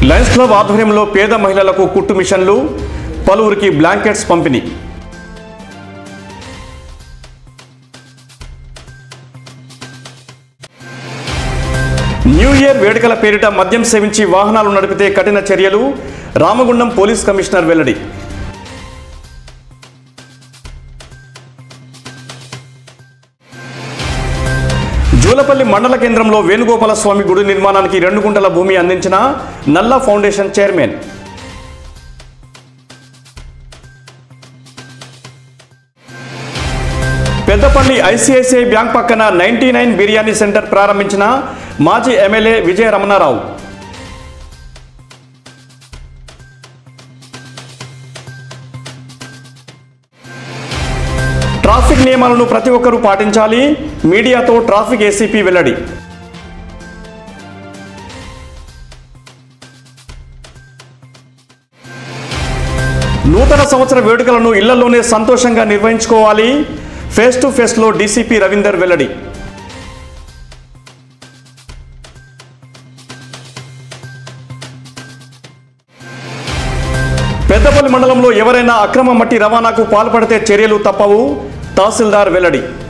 Lions club ఆధ్వర్యంలో పేద మహిళలకు కుట్టు మిషన్లు పలువురికి బ్లాంకెట్స్ పంపిణీ న్యూ ఇయర్ వేడుకల పేరిట మద్యం సేవించి వాహనాలు నడిపితే కఠిన చర్యలు రామగుండం పోలీస్ కమిషనర్ వెల్లడి జూలపల్లి మండల కేంద్రంలో వేణుగోపాల స్వామి గుడి నిర్మాణానికి రెండు గుంటల భూమి అందించిన Nalla foundation chairman Peddapalli ICICI bank పక్కన నైన్టీ నైన్ బిర్యానీ సెంటర్ ప్రారంభించిన మాజీ ఎమ్మెల్యే విజయ రమణారావు ట్రాఫిక్ నియమాలను ప్రతి ఒక్కరూ పాటించాలి మీడియాతో ట్రాఫిక్ ఏసీపీ వెల్లడి నూతన సంవత్సర వేడుకలను ఇళ్లలోనే సంతోషంగా నిర్వహించుకోవాలి ఫేస్ టు ఫేస్లో డీసీపీ రవీందర్ వెల్లడి పెద్దపల్లి మండలంలో ఎవరైనా అక్రమ మట్టి రవాణాకు పాల్పడితే చర్యలు తప్పవు తహసీల్దార్ వెల్లడి